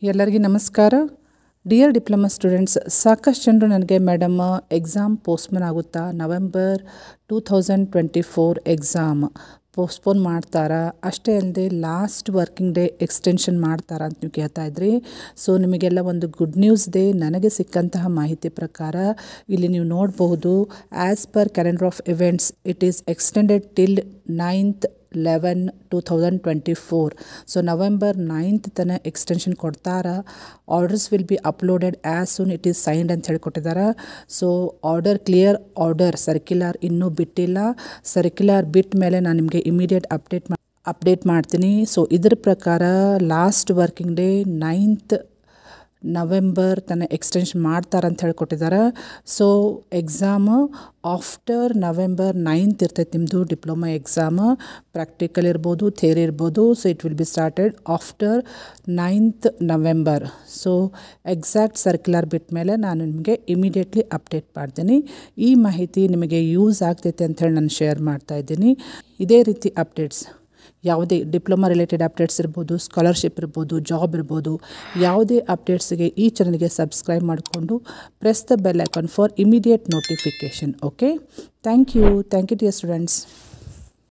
ಎಲ್ಲರಿಗೂ ನಮಸ್ಕಾರ dear diploma students ಸಾಕಷ್ಟು ಜನರು ನನಗೆ ಮೇಡಮ್ ಎಕ್ಸಾಮ್ ಪೋಸ್ಟ್ಪೋನ್ ಆಗುತ್ತಾ November two thousand twenty four exam postpone ಮಾಡ್ತಾರಾ ಅಷ್ಟೇ ಅಲ್ಲದೆ ಲಾಸ್ಟ್ ವರ್ಕಿಂಗ್ ಡೇ ಎಕ್ಸ್ಟೆನ್ಷನ್ ಮಾಡ್ತಾರಾ ಅಂತ ನೀವು ಕೇಳ್ತಾ ಇದ್ರಿ ಸೊ ನಿಮಗೆಲ್ಲ ಒಂದು ಗುಡ್ ನ್ಯೂಸ್ ಡೇ ನನಗೆ ಸಿಕ್ಕಂತಹ ಮಾಹಿತಿ ಪ್ರಕಾರ ಇಲ್ಲಿ ನೀವು ನೋಡಬಹುದು as per calendar of events it is extended till ninth eleven two thousand twenty four so November ninth ತನಕ ಎಕ್ಸ್ಟೆನ್ಷನ್ ಕೊಡ್ತಾರ orders will be uploaded as soon it is signed ಅಂತ ಹೇಳಿ ಕೊಟ್ಟಿದ್ದಾರೆ so order clear order circular ಇನ್ನೂ ಬಿಟ್ಟಿಲ್ಲ circular ಬಿಟ್ಟ ಮೇಲೆ ನಾನು ನಿಮಗೆ ಇಮಿಡಿಯೇಟ್ ಅಪ್ಡೇಟ್ ಮಾ ಅಪ್ಡೇಟ್ ಮಾಡ್ತೀನಿ ಸೊ ಇದ್ರ ಪ್ರಕಾರ last working day ninth November ತನಕ ಎಕ್ಸ್ಟೆನ್ಷನ್ ಮಾಡ್ತಾರೆ ಅಂತ ಹೇಳಿ ಕೊಟ್ಟಿದ್ದಾರೆ so exam after November ninth ಇರ್ತೈತೆ ನಿಮ್ಮದು ಡಿಪ್ಲೊಮಾ ಎಕ್ಸಾಮ್ ಪ್ರಾಕ್ಟಿಕಲ್ ಇರ್ಬೋದು ಥಿಯರಿ ಇರ್ಬೋದು so it will be started after ninth November so exact circular ಬಿಟ್ಟ ಮೇಲೆ ನಾನು ನಿಮಗೆ ಇಮಿಡಿಯೇಟ್ಲಿ ಅಪ್ಡೇಟ್ ಮಾಡ್ತೀನಿ ಈ ಮಾಹಿತಿ ನಿಮಗೆ ಯೂಸ್ ಆಗ್ತೈತೆ ಅಂಥೇಳಿ ನಾನು ಶೇರ್ ಮಾಡ್ತಾ ಇದ್ದೀನಿ ಇದೇ ರೀತಿ ಅಪ್ಡೇಟ್ಸ್ ಯಾವುದೇ ಡಿಪ್ಲೊಮಾ ರಿಲೇಟೆಡ್ ಅಪ್ಡೇಟ್ಸ್ ಇರ್ಬೋದು ಸ್ಕಾಲರ್ಶಿಪ್ ಇರ್ಬೋದು ಜಾಬ್ ಇರ್ಬೋದು ಯಾವುದೇ ಅಪ್ಡೇಟ್ಸ್ಗೆ ಈ ಚಾನಲ್ಗೆ ಸಬ್ಸ್ಕ್ರೈಬ್ ಮಾಡಿಕೊಂಡು press the bell icon for immediate notification okay thank you thank you dear students